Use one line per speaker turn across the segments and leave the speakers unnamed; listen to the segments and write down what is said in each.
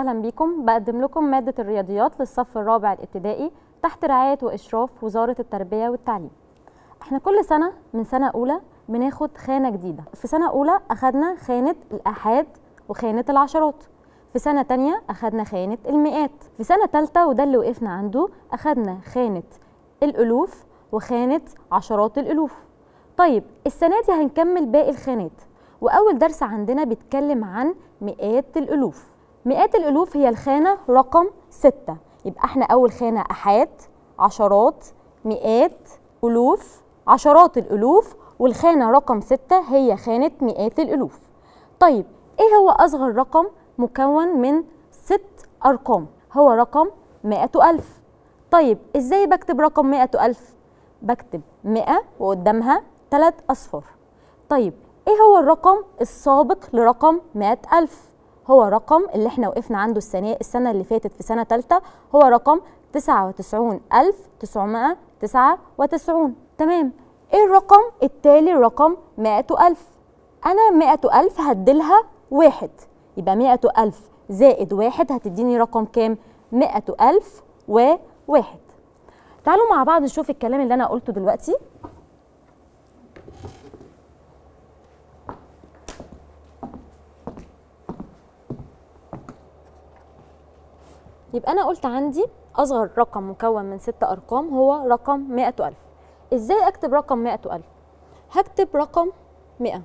وسهلا بكم بقدم لكم مادة الرياضيات للصف الرابع الابتدائي تحت رعاية وإشراف وزارة التربية والتعليم احنا كل سنة من سنة أولى بناخد خانة جديدة في سنة أولى أخدنا خانة الآحاد وخانة العشرات في سنة تانية أخدنا خانة المئات في سنة تالتة وده اللي وقفنا عنده أخدنا خانة الألوف وخانة عشرات الألوف طيب السنة دي هنكمل باقي الخانات وأول درس عندنا بيتكلم عن مئات الألوف مئات الألوف هي الخانة رقم ستة يبقى احنا أول خانة أحاد عشرات مئات ألوف عشرات الألوف والخانة رقم ستة هي خانة مئات الألوف طيب إيه هو أصغر رقم مكون من ست أرقام هو رقم مئة ألف طيب إزاي بكتب رقم مئة ألف بكتب مئة وقدامها ثلاث أصفار طيب إيه هو الرقم السابق لرقم مئة ألف هو رقم اللي احنا وقفنا عنده السنة, السنة اللي فاتت في سنة تالتة هو رقم تسعة وتسعون ألف تسعمائة تسعة وتسعون تمام ايه الرقم التالي رقم مائة ألف أنا مائة ألف هديلها واحد يبقى مائة ألف زائد واحد هتديني رقم كام مائة ألف وواحد تعالوا مع بعض نشوف الكلام اللي أنا قلته دلوقتي يبقى أنا قلت عندي أصغر رقم مكون من ست أرقام هو رقم مائة ألف إزاي أكتب رقم مائة ألف؟ هكتب رقم مئة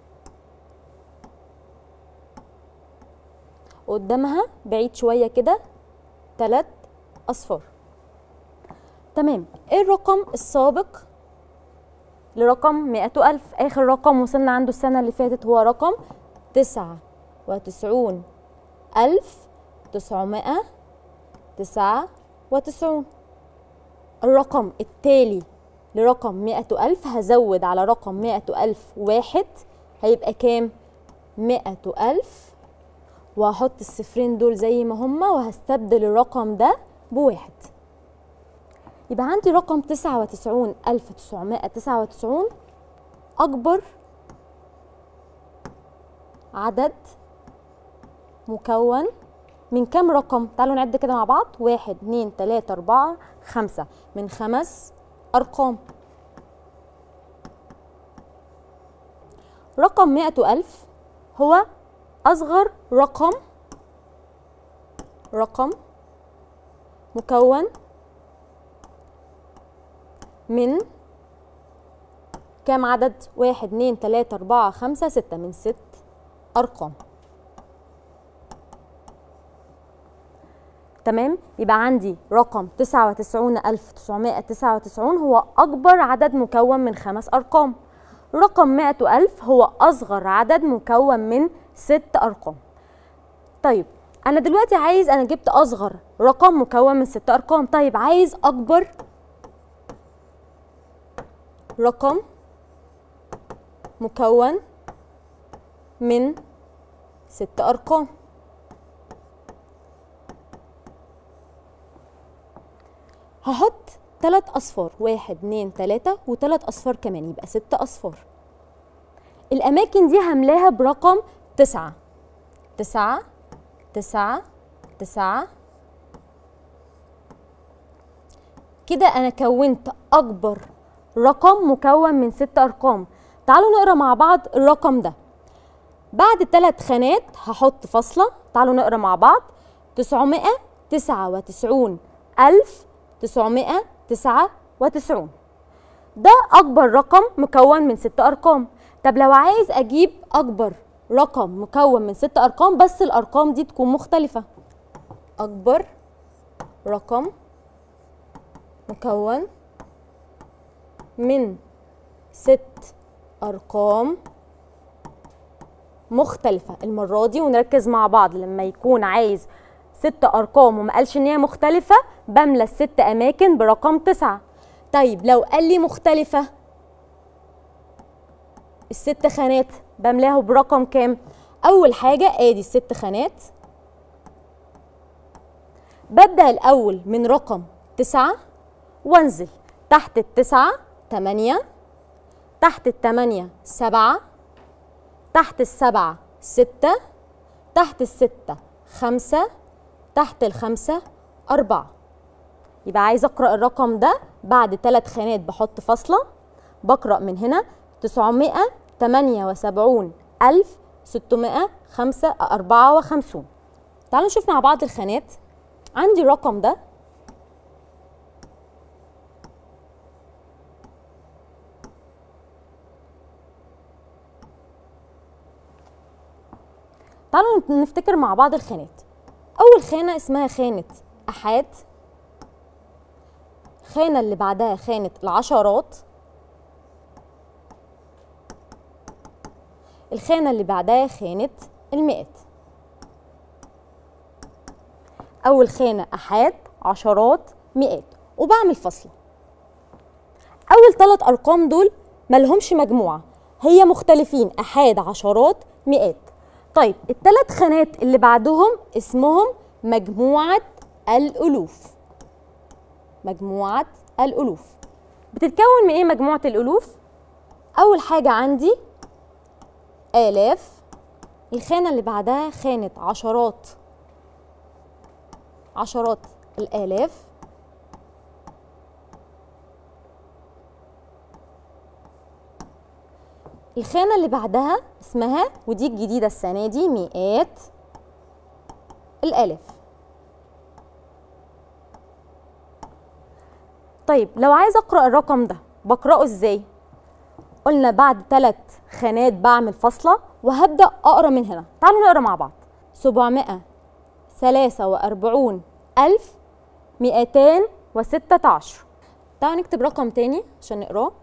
قدامها بعيد شوية كده تلات أصفار تمام إيه الرقم السابق لرقم مائة ألف آخر رقم وصلنا عنده السنة اللي فاتت هو رقم تسعة وتسعون ألف تسعمائة تسعة وتسعون الرقم التالي لرقم مئة ألف هزود على رقم مئة ألف واحد هيبقى كام؟ مئة ألف وهحط الصفرين دول زي ما هما وهستبدل الرقم ده بواحد يبقى عندي رقم تسعة وتسعون ألف تسعمائة تسعة وتسعون أكبر عدد مكون من كام رقم؟ تعالوا نعد كده مع بعض واحد اتنين تلاتة أربعة خمسة من خمس أرقام رقم مائة ألف هو أصغر رقم رقم مكون من كام عدد؟ واحد اتنين تلاتة أربعة خمسة ستة من ست أرقام تمام يبقى عندي رقم 99999 هو أكبر عدد مكون من خمس أرقام رقم 100000 هو أصغر عدد مكون من ست أرقام طيب أنا دلوقتي عايز أنا جبت أصغر رقم مكون من ست أرقام طيب عايز أكبر رقم مكون من ست أرقام هحط تلات أصفار واحد اتنين تلاتة وتلات أصفار كمان يبقى ست أصفار الأماكن دي هملاها برقم تسعة تسعة تسعة تسعة كده أنا كونت أكبر رقم مكون من ست أرقام تعالوا نقرا مع بعض الرقم ده بعد ثلاث خانات هحط فاصلة تعالوا نقرا مع بعض تسعمائة تسعة وتسعون ألف تسعمائة تسعة وتسعون ده أكبر رقم مكون من ست أرقام طب لو عايز أجيب أكبر رقم مكون من ست أرقام بس الأرقام دي تكون مختلفة أكبر رقم مكون من ست أرقام مختلفة المرة دي ونركز مع بعض لما يكون عايز ست ارقام وما قالش ان هي مختلفه بملى الست اماكن برقم تسعة طيب لو قال لي مختلفه الست خانات بملاه برقم كام اول حاجه ادي الست خانات ببدا الاول من رقم تسعة وانزل تحت التسعة تمانية تحت التمانية سبعة تحت السبعة ستة تحت الستة خمسة تحت الخمسة أربعة يبقى عايز أقرأ الرقم ده بعد ثلاث خانات بحط فاصلة بقرأ من هنا تسعمائة تمانية وسبعون ألف ستمائة خمسة أربعة وخمسون تعالوا نشوف مع بعض الخانات عندي الرقم ده تعالوا نفتكر مع بعض الخانات أول خانة اسمها خانة أحاد الخانة اللي بعدها خانة العشرات الخانة اللي بعدها خانة المئات أول خانة أحاد عشرات مئات وبعمل فصلة أول ثلاث أرقام دول ملهمش مجموعة هي مختلفين أحاد عشرات مئات طيب الثلاث خانات اللي بعدهم اسمهم مجموعة الألوف مجموعة الألوف بتتكون من إيه مجموعة الألوف؟ أول حاجة عندي آلاف الخانة اللي بعدها خانة عشرات عشرات الآلاف الخانة اللي بعدها اسمها ودي الجديدة السنة دي مئات الآلاف طيب لو عايز أقرأ الرقم ده بقرأه إزاي؟ قلنا بعد ثلاث خانات بعمل فاصلة وهبدأ أقرأ من هنا تعالوا نقرأ مع بعض سبعمائة ثلاثة وأربعون ألف مئتان وستة عشر تعالوا نكتب رقم تاني عشان نقراه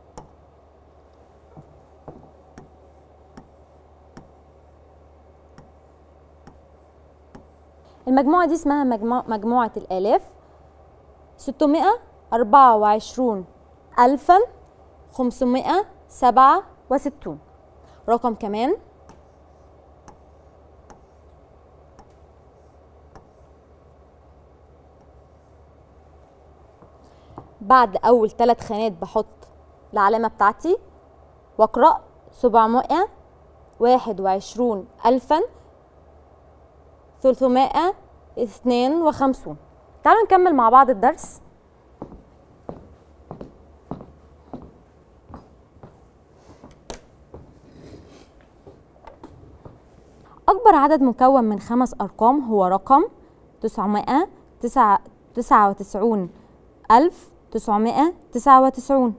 المجموعة دي اسمها مجموعة, مجموعة الآلاف ستمائة أربعة وعشرون ألفا خمسمائة سبعة وستون رقم كمان بعد أول ثلاث خانات بحط العلامة بتاعتي وأقرأ سبعمائة واحد وعشرون ألفا ثلثمائة اثنين وخمسون تعالوا نكمل مع بعض الدرس أكبر عدد مكون من خمس أرقام هو رقم تسعمائة تسعة وتسعون ألف تسعمائة تسعة وتسعون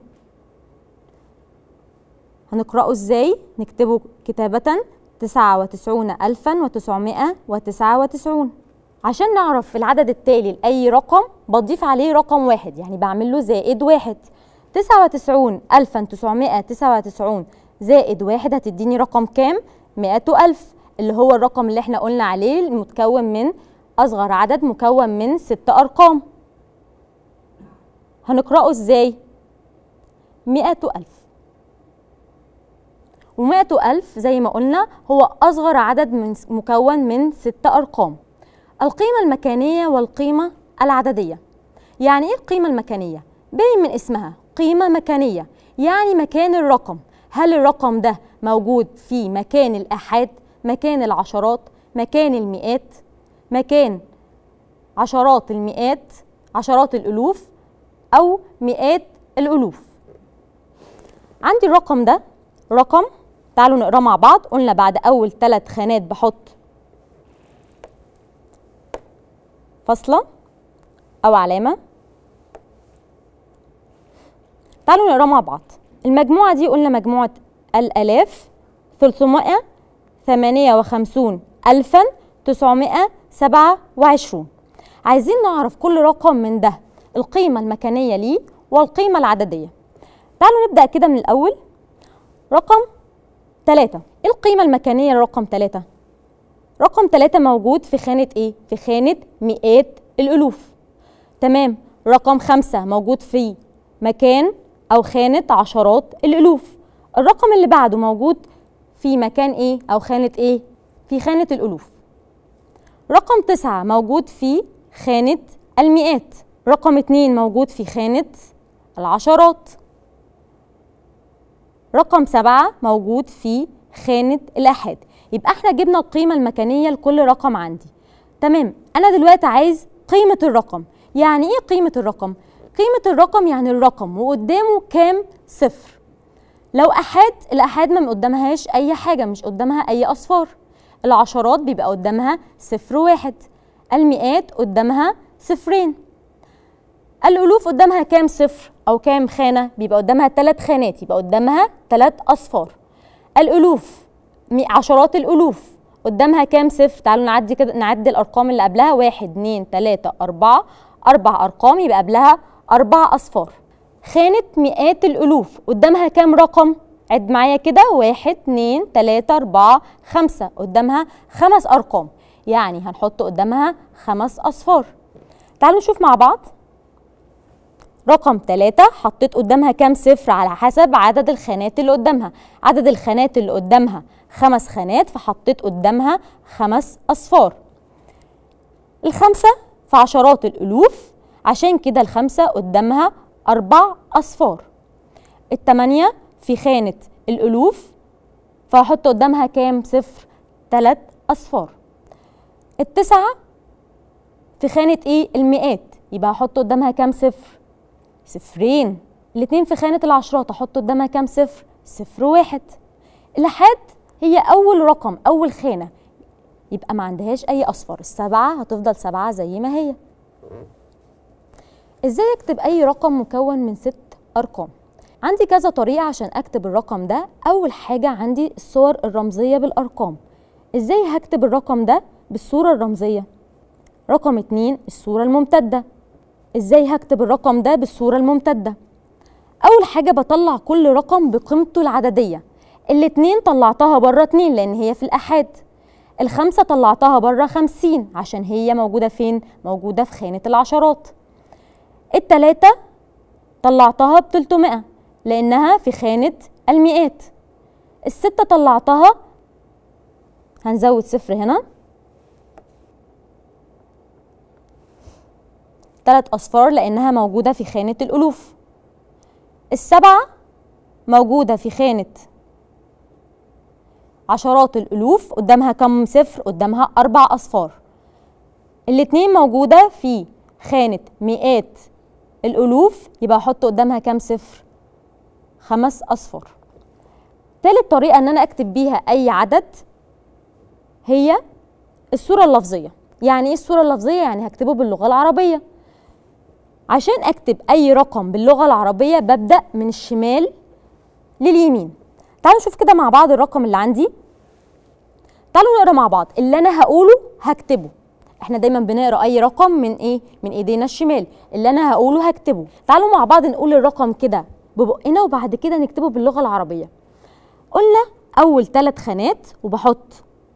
هنقرأه إزاي؟ نكتبه كتابة تسعة وتسعون ألفا وتسعمائة وتسعة وتسعون عشان نعرف العدد التالي لأي رقم بضيف عليه رقم واحد يعني بعمل له زائد واحد تسعة وتسعون ألفا تسعمائة تسعة وتسعون زائد واحد هتديني رقم كام؟ مئة ألف اللي هو الرقم اللي احنا قلنا عليه المتكون من أصغر عدد مكون من ست أرقام هنقرأه ازاي؟ مئة ألف ومئة ألف زي ما قلنا هو أصغر عدد من مكون من ست أرقام القيمة المكانية والقيمة العددية يعني إيه القيمة المكانية؟ باين من اسمها قيمة مكانية يعني مكان الرقم هل الرقم ده موجود في مكان الآحاد مكان العشرات مكان المئات مكان عشرات المئات عشرات الألوف أو مئات الألوف عندي الرقم ده رقم تعالوا نقراه مع بعض قلنا بعد أول ثلاث خانات بحط فاصلة أو علامة تعالوا نقراه مع بعض المجموعة دي قلنا مجموعة الآلاف 358 ألفا 927 عايزين نعرف كل رقم من ده القيمة المكانية ليه والقيمة العددية تعالوا نبدأ كده من الأول رقم 3 ايه القيمة المكانية لرقم 3 رقم 3 موجود في خانة ايه في خانة مئات الألوف تمام رقم 5 موجود في مكان أو خانة عشرات الألوف الرقم اللي بعده موجود في مكان ايه أو خانة ايه في خانة الألوف رقم 9 موجود في خانة المئات رقم 2 موجود في خانة العشرات رقم سبعة موجود في خانة الآحاد يبقى احنا جبنا القيمة المكانية لكل رقم عندي تمام انا دلوقتي عايز قيمه الرقم يعني ايه قيمه الرقم قيمه الرقم يعني الرقم وقدامه كام صفر لو احاد الاحاد ما قدامهاش اي حاجه مش قدامها اي اصفار العشرات بيبقى قدامها صفر واحد المئات قدامها صفرين الالوف قدامها كام صفر او كام خانه بيبقى قدامها ثلاث خانات يبقى قدامها ثلاث اصفار الالوف عشرات الالوف قدامها كام صفر تعالوا نعدي كده نعدي الارقام اللي قبلها واحد اتنين تلاته اربعه اربع ارقام يبقى قبلها اربع اصفار خانة مئات الألوف قدامها كام رقم؟ عد معايا كده واحد اتنين تلاتة أربعة خمسة قدامها خمس أرقام يعني هنحط قدامها خمس أصفار تعالوا نشوف مع بعض رقم تلاتة حطيت قدامها كام صفر على حسب عدد الخانات اللي قدامها عدد الخانات اللي قدامها خمس خانات فحطيت قدامها خمس أصفار الخمسة في عشرات الألوف عشان كده الخمسة قدامها أربع أصفار التمانية في خانة الألوف فهحط قدامها كام صفر تلات أصفار التسعة في خانة إيه المئات يبقى هحط قدامها كام صفر صفرين الاتنين في خانة العشرات أحط قدامها كام صفر صفر واحد الأحاد هي أول رقم أول خانة يبقى ما عندهاش أي أصفار السبعة هتفضل سبعة زي ما هي ازاي اكتب اي رقم مكون من ست ارقام عندي كذا طريقه عشان اكتب الرقم ده اول حاجه عندي الصور الرمزيه بالارقام ازاي هكتب الرقم ده بالصوره الرمزيه رقم اتنين الصوره الممتده ازاي هكتب الرقم ده بالصوره الممتده اول حاجه بطلع كل رقم بقيمته العدديه الاتنين طلعتها بره اتنين لان هي في الاحاد الخمسة طلعتها بره خمسين عشان هي موجودة فين؟ موجودة في خانة العشرات التلاتة طلعتها ب 300 لأنها في خانة المئات الستة طلعتها هنزود صفر هنا تلات أصفار لأنها موجودة في خانة الألوف السبعة موجودة في خانة عشرات الألوف قدامها كم صفر قدامها أربع أصفار الاتنين موجودة في خانة مئات الألوف يبقى أحط قدامها كام صفر خمس أصفار تالت طريقة إن أنا أكتب بيها أي عدد هي الصورة اللفظية يعني إيه الصورة اللفظية؟ يعني هكتبه باللغة العربية عشان أكتب أي رقم باللغة العربية ببدأ من الشمال لليمين تعالوا نشوف كده مع بعض الرقم اللي عندي تعالوا نقرا مع بعض اللي أنا هقوله هكتبه احنا دايما بنقرا اي رقم من ايه من ايدينا الشمال اللي انا هقوله هكتبه تعالوا مع بعض نقول الرقم كده ببقنا وبعد كده نكتبه باللغه العربيه قلنا اول ثلاث خانات وبحط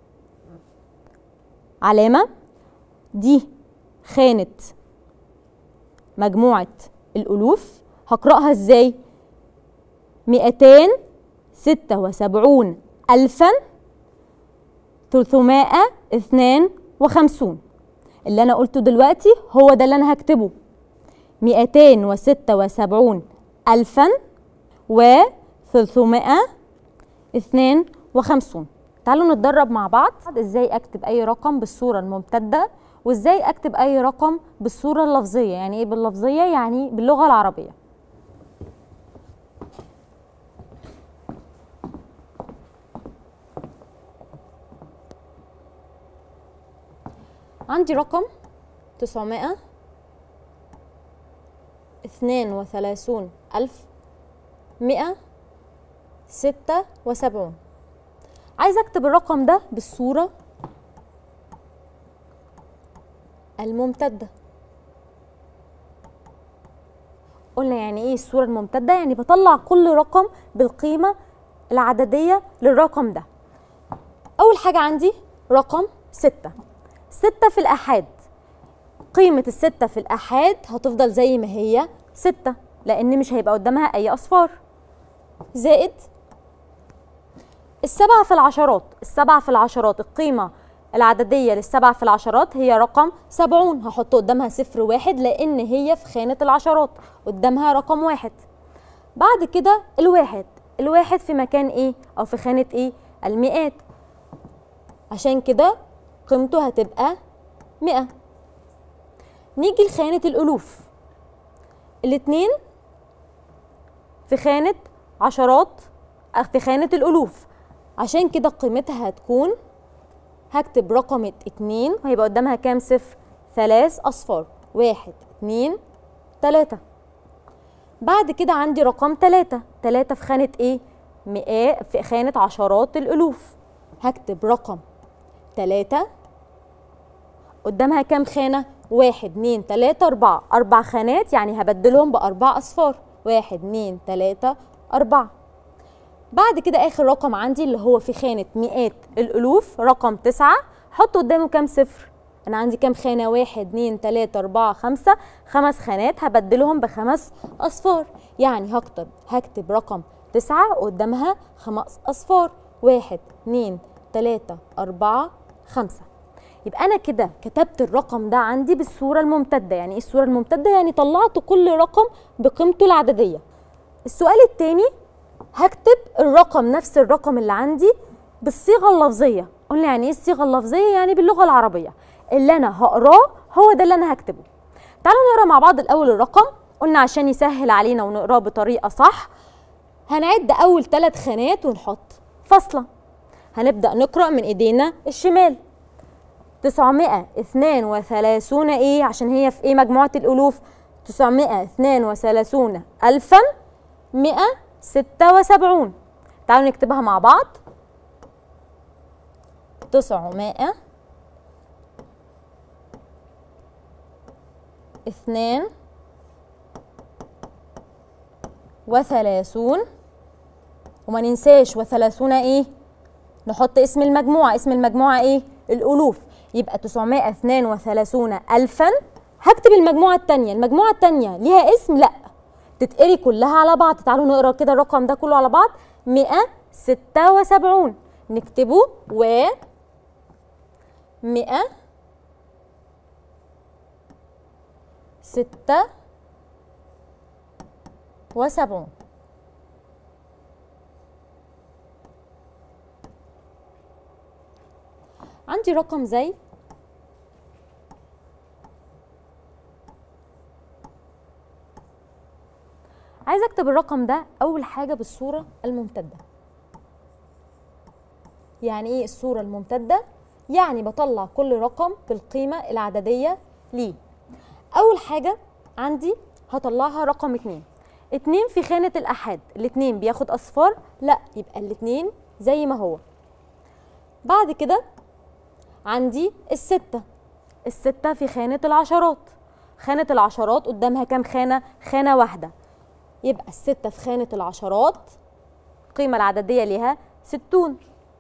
علامه دي خانه مجموعه الالوف هقراها ازاي مئتين ستة وسبعون ألفا تلتمائة اثنان وخمسون اللي أنا قلته دلوقتي هو ده اللي أنا هكتبه مئتين وستة وسبعون ألفا وثلثمائة اثنان وخمسون تعالوا نتدرب مع بعض ازاي اكتب اي رقم بالصورة الممتدة وازاي اكتب اي رقم بالصورة اللفظية يعني ايه باللفظية يعني باللغة العربية عندي رقم تسعمائة اثنان وثلاثون ألف مئة ستة وسبعون عايزة أكتب الرقم ده بالصورة الممتدة قلنا يعني ايه الصورة الممتدة يعني بطلع كل رقم بالقيمة العددية للرقم ده أول حاجة عندي رقم ستة ستة في الآحاد قيمة الستة في الآحاد هتفضل زي ما هي ستة لأن مش هيبقى قدامها أي أصفار زائد السبعة في العشرات السبعة في العشرات القيمة العددية للسبعة في العشرات هي رقم سبعون هحط قدامها صفر واحد لأن هي في خانة العشرات قدامها رقم واحد بعد كده الواحد الواحد في مكان ايه أو في خانة ايه المئات عشان كده قيمته هتبقى 100 نيجي لخانة الألوف الاتنين في خانة عشرات في خانة الألوف عشان كده قيمتها هتكون هكتب رقم اتنين وهيبقى قدامها كام صفر ثلاث أصفار واحد اتنين تلاتة بعد كده عندي رقم تلاتة تلاتة في خانة ايه؟ مئات في خانة عشرات الألوف هكتب رقم تلاتة قدامها كام خانة؟ واحد اتنين تلاتة أربعة أربع خانات يعني هبدلهم بأربع أصفار واحد اتنين تلاتة أربعة بعد كده آخر رقم عندي اللي هو في خانة مئات الألوف رقم تسعة حط قدامه كام صفر أنا عندي كام خانة واحد اتنين تلاتة أربعة خمسة خمس خانات هبدلهم بخمس أصفار يعني هكتب هكتب رقم تسعة قدامها خمس أصفار واحد اتنين تلاتة أربعة خمسة يبقى أنا كده كتبت الرقم ده عندي بالصورة الممتدة يعني إيه الصورة الممتدة؟ يعني طلعت كل رقم بقيمته العددية السؤال التاني هكتب الرقم نفس الرقم اللي عندي بالصيغة اللفظية قلنا يعني إيه الصيغة اللفظية؟ يعني باللغة العربية اللي أنا هقراه هو ده اللي أنا هكتبه تعالوا نقرا مع بعض الأول الرقم قلنا عشان يسهل علينا ونقراه بطريقة صح هنعد أول ثلاث خانات ونحط فاصلة هنبدأ نقرأ من إيدينا الشمال 932 إيه عشان هي في إيه مجموعة الألوف 932 ألفا 176 تعالوا نكتبها مع بعض 900 اثنان وثلاثون وما ننساش وثلاثون ايه نحط اسم المجموعة اسم المجموعة ايه الألوف يبقى 932 ألفا هكتب المجموعة التانية المجموعة التانية ليها اسم لا تتقري كلها على بعض تعالوا نقرا كده الرقم ده كله على بعض 176 نكتبه و 100 ستة وسبعون عندي رقم زي عايزه اكتب الرقم ده اول حاجه بالصوره الممتده يعني ايه الصوره الممتده يعني بطلع كل رقم بالقيمه العدديه ليه اول حاجه عندي هطلعها رقم اتنين اتنين في خانة الأحاد الاتنين بياخد أصفار لا يبقى الاتنين زي ما هو بعد كده عندي الستة الستة في خانة العشرات خانة العشرات قدامها كام خانة؟ خانة واحدة يبقى الستة في خانة العشرات القيمة العددية ليها ستون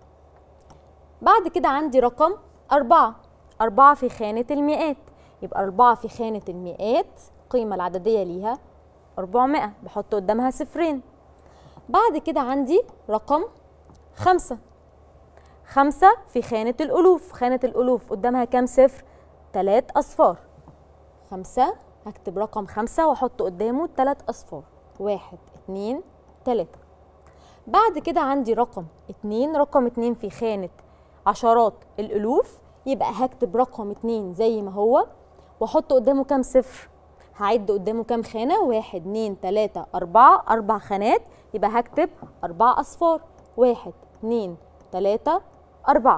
بعد كده عندي رقم أربعة أربعة في خانة المئات يبقى أربعة في خانة المئات القيمة العددية ليها 400 بحط قدامها صفرين بعد كده عندي رقم خمسة خمسة في خانة الألوف خانة الألوف قدامها كام صفر؟ تلات أصفار خمسة هكتب رقم خمسة وأحط قدامه تلات أصفار واحد اتنين تلاتة بعد كده عندي رقم اتنين رقم اتنين في خانة عشرات الألوف يبقى هكتب رقم اتنين زي ما هو واحط قدامه كام صفر هعد قدامه كام خانة واحد اتنين تلاتة أربعة أربع خانات يبقى هكتب أربع أصفار واحد اتنين تلاتة أربعة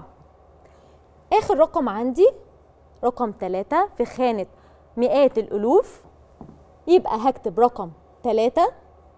آخر رقم عندي رقم تلاتة في خانة مئات الألوف يبقى هكتب رقم تلاتة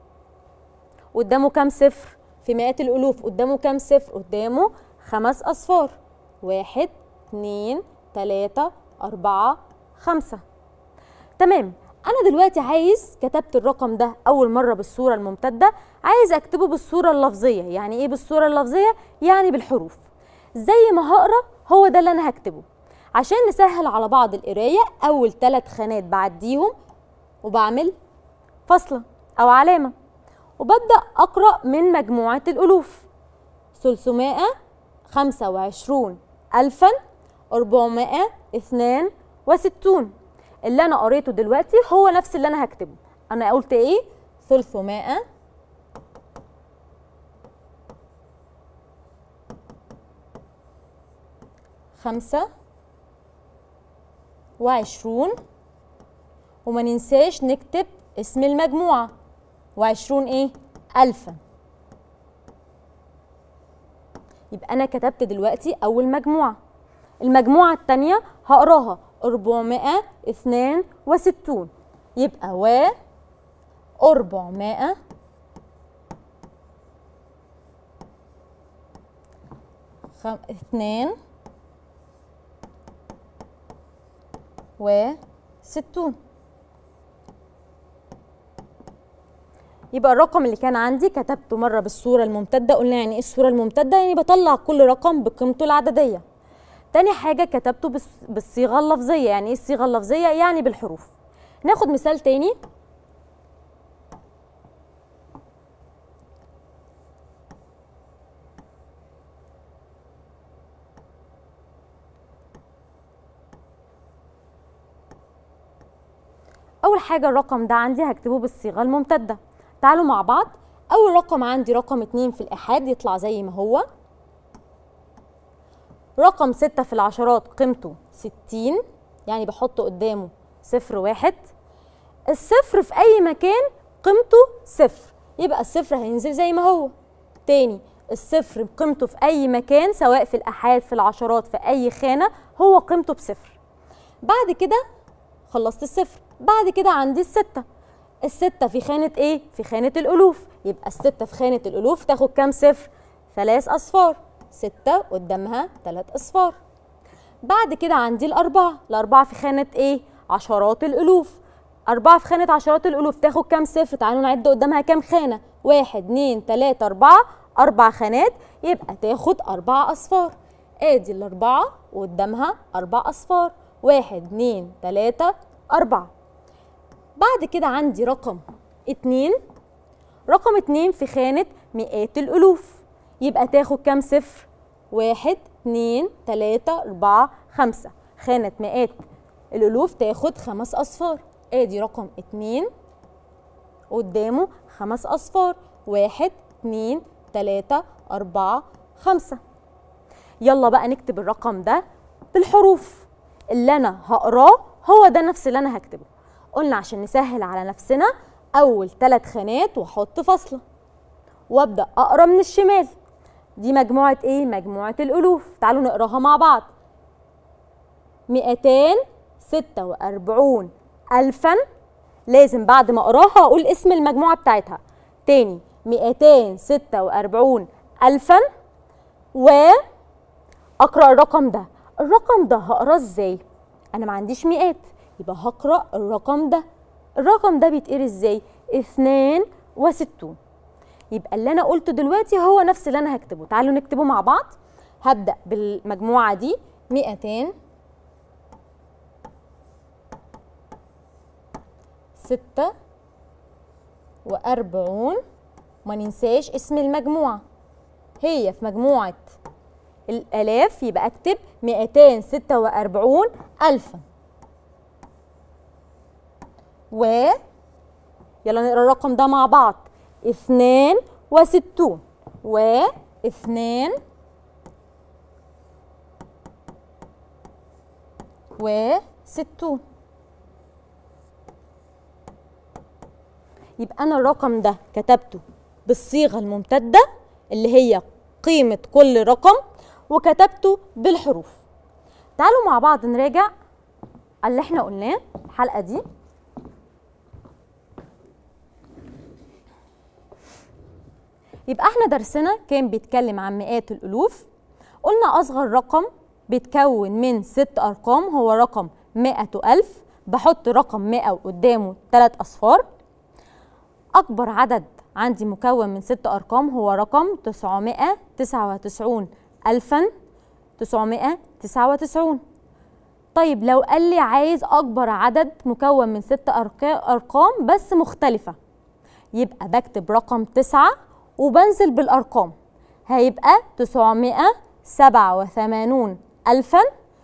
قدامه كام صفر في مئات الألوف قدامه كام صفر قدامه خمس أصفار واحد اتنين تلاتة أربعة خمسة تمام أنا دلوقتي عايز كتبت الرقم ده أول مرة بالصورة الممتدة عايز أكتبه بالصورة اللفظية يعني إيه بالصورة اللفظية؟ يعني بالحروف زي ما هقرا هو ده اللي أنا هكتبه عشان نسهل على بعض القراية أول ثلاث خانات بعديهم وبعمل فاصلة أو علامة وببدأ أقرأ من مجموعة الألوف 325 ألفا 462 اللي أنا قريته دلوقتي هو نفس اللي أنا هكتبه أنا قلت إيه 300 خمسة وعشرون وما ننساش نكتب اسم المجموعة وعشرون ايه ألفا يبقى أنا كتبت دلوقتي أول مجموعة المجموعة التانية هقراها أربعمائة اثنان وستون يبقى و أربعمائة خم... اثنان وستون يبقى الرقم اللي كان عندي كتبته مرة بالصورة الممتدة قلنا يعني ايه الصورة الممتدة يعني بطلع كل رقم بقيمته العددية تاني حاجة كتبته بالص- بالصيغة اللفظية يعني ايه الصيغة اللفظية يعني بالحروف ناخد مثال تاني اول حاجه الرقم ده عندي هكتبه بالصيغه الممتده تعالوا مع بعض اول رقم عندي رقم 2 في الاحاد يطلع زي ما هو رقم 6 في العشرات قيمته 60 يعني بحط قدامه صفر واحد الصفر في اي مكان قيمته صفر يبقى الصفر هينزل زي ما هو تاني الصفر قيمته في اي مكان سواء في الاحاد في العشرات في اي خانه هو قيمته بصفر بعد كده خلصت الصفر بعد كده عندي الستة الستة في خانة ايه؟ في خانة الألوف يبقى الستة في خانة الألوف تاخد كام صفر؟ ثلاث أصفار ستة قدامها ثلاث أصفار بعد كده عندي الأربعة الأربعة في خانة ايه؟ عشرات الألوف أربعة في خانة عشرات الألوف تاخد كام صفر؟ تعالوا نعد قدامها كام خانة؟ واحد اتنين تلاتة أربعة أربع خانات يبقى تاخد أربع أصفار ادي الأربعة وقدامها أربع أصفار واحد اتنين تلاتة أربعة بعد كده عندي رقم اتنين رقم اتنين في خانة مئات الألوف يبقى تاخد كام صفر؟ واحد اتنين تلاتة أربعة خمسة خانة مئات الألوف تاخد خمس أصفار ادي رقم اتنين قدامه خمس أصفار واحد اتنين تلاتة أربعة خمسة يلا بقى نكتب الرقم ده بالحروف اللي أنا هقراه هو ده نفس اللي أنا هكتبه قلنا عشان نسهل على نفسنا أول ثلاث خانات وأحط فاصلة وأبدأ أقرأ من الشمال دي مجموعة إيه؟ مجموعة الألوف تعالوا نقراها مع بعض مئتين ستة وأربعون ألفا لازم بعد ما أقراها أقول اسم المجموعة بتاعتها تاني مئتين ستة وأربعون ألفا وأقرأ الرقم ده الرقم ده هقراه ازاي؟ أنا ما عنديش مئات يبقى هقرأ الرقم ده الرقم ده بيتقري ازاي؟ اتنين وستون يبقى اللي أنا قلته دلوقتي هو نفس اللي أنا هكتبه تعالوا نكتبه مع بعض هبدأ بالمجموعة دي مئتين ستة وأربعون ما ننساش اسم المجموعة هي في مجموعة الآلاف يبقى أكتب 246 ألفا و يلا نقرا الرقم ده مع بعض اثنان وستون و اثنان وستون يبقى أنا الرقم ده كتبته بالصيغة الممتدة اللي هي قيمة كل رقم وكتبته بالحروف تعالوا مع بعض نراجع اللي احنا قلناه الحلقة دي يبقى احنا درسنا كان بيتكلم عن مئات الألوف قلنا أصغر رقم بيتكون من ست أرقام هو رقم مئة ألف بحط رقم مئة قدامه ثلاث أصفار أكبر عدد عندي مكون من ست أرقام هو رقم 999 ألفا 999 طيب لو قال لي عايز أكبر عدد مكون من ست أرقا- أرقام بس مختلفة يبقى بكتب رقم تسعة وبنزل بالأرقام هيبقى 987 ألفا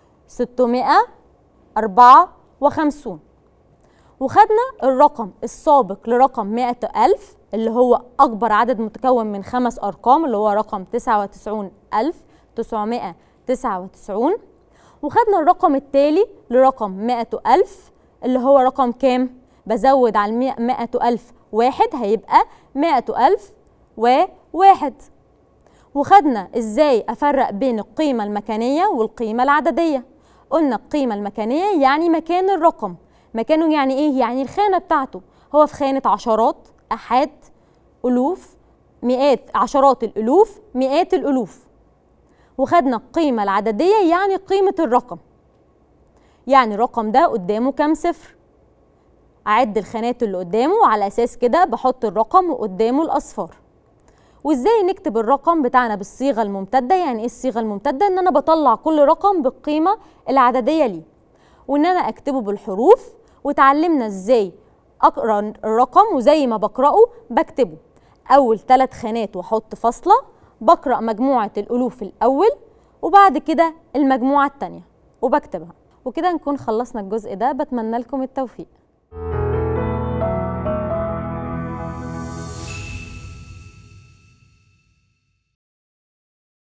654 وخدنا الرقم السابق لرقم مئة ألف اللي هو أكبر عدد متكون من خمس أرقام اللي هو رقم تسعة وتسعون ألف تسعمائة تسعة وتسعون وخدنا الرقم التالي لرقم مائة ألف اللي هو رقم كام؟ بزود على المئة مائة ألف واحد هيبقى مائة ألف وواحد وخدنا ازاي افرق بين القيمة المكانية والقيمة العددية قلنا القيمة المكانية يعني مكان الرقم مكانه يعني ايه؟ يعني الخانة بتاعته هو في خانة عشرات أحاد ألوف مئات عشرات الألوف مئات الألوف وخدنا القيمة العددية يعني قيمة الرقم يعني الرقم ده قدامه كام صفر أعد الخانات اللي قدامه وعلى أساس كده بحط الرقم وقدامه الأصفار وإزاي نكتب الرقم بتاعنا بالصيغة الممتدة يعني إيه الصيغة الممتدة؟ إن أنا بطلع كل رقم بالقيمة العددية ليه وإن أنا أكتبه بالحروف وتعلمنا إزاي أقرأ الرقم وزي ما بقرأه بكتبه أول ثلاث خانات وأحط فاصلة بقرأ مجموعة الألوف الأول وبعد كده المجموعة التانية وبكتبها وكده نكون خلصنا الجزء ده بتمنى لكم التوفيق